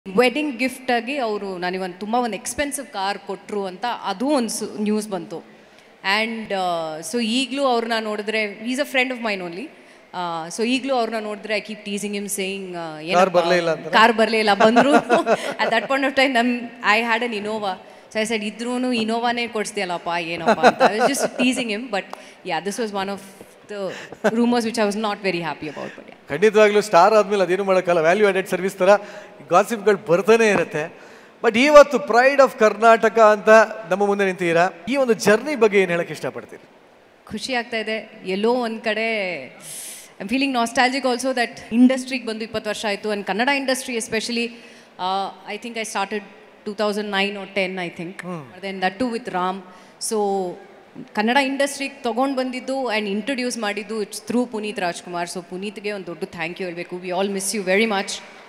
Wedding ಗಿಫ್ಟಾಗಿ ಅವರು ನನಗೊಂದು ತುಂಬ ಒಂದು ಎಕ್ಸ್ಪೆನ್ಸಿವ್ ಕಾರ್ ಕೊಟ್ಟರು ಅಂತ ಅದು ಒಂದು ಸು ನ್ಯೂಸ್ ಬಂತು ಆ್ಯಂಡ್ ಸೊ ಈಗಲೂ ಅವ್ರನ್ನ ನೋಡಿದ್ರೆ is a friend of mine only so ಈಗಲೂ ಅವ್ರನ್ನ ನೋಡಿದ್ರೆ I keep teasing him saying Car ಬರ್ಲೇ ಇಲ್ಲ ಅಂತ? ಕಾರ್ ಬರಲೇ ಇಲ್ಲ ಬಂದರು at that point of time ನಮ್ I had an Innova so I said ಇದ್ರೂ ಇನೋವಾನೇ ಕೊಡಿಸ್ತೀಯಲ್ಲಪ್ಪ ಏನಪ್ಪ ಅಂತ just teasing him but ya this was one of the rumours which I was not very happy about but ಖಂಡಿತವಾಗ್ಲೂ star ಆದಮೇಲೆ ಅದೇನು ಮಾಡೋಕ್ಕಲ್ಲ value added service ಥರ ಗಾಸಿಪ್ಗಳು ಬರ್ತಾನೆ ಇರುತ್ತೆ ಬಟ್ ಇವತ್ತು ಪ್ರೈಡ್ ಆಫ್ ಕರ್ನಾಟಕ ಅಂತ ನಮ್ಮ ಮುಂದೆ ನಿಂತೀರಾ ಈ ಒಂದು ಜರ್ನಿ ಬಗ್ಗೆ ಏನು ಹೇಳಕ್ಕೆ ಇಷ್ಟಪಡ್ತೀರಿ ಖುಷಿ ಆಗ್ತಾ ಇದೆ ಎಲ್ಲೋ ಒಂದು ಕಡೆ I'm feeling nostalgic also that ಇಂಡಸ್ಟ್ರಿಗೆ ಬಂದು ಇಪ್ಪತ್ತು ವರ್ಷ ಆಯಿತು and Kannada industry especially I think I started two thousand nine or ten I think then that to with Ram so Kannada ಇಂಡಸ್ಟ್ರಿಗೆ ತೊಗೊಂಡು ಬಂದಿದ್ದು ಆ್ಯಂಡ್ ಇಂಟ್ರೊಡ್ಯೂಸ್ ಮಾಡಿದ್ದು it's through Puneeth Rajkumar so ಪುನೀತ್ಗೆ ಒಂದು ದೊಡ್ಡ ಥ್ಯಾಂಕ್ ಯು ಹೇಳಬೇಕು we all miss you very much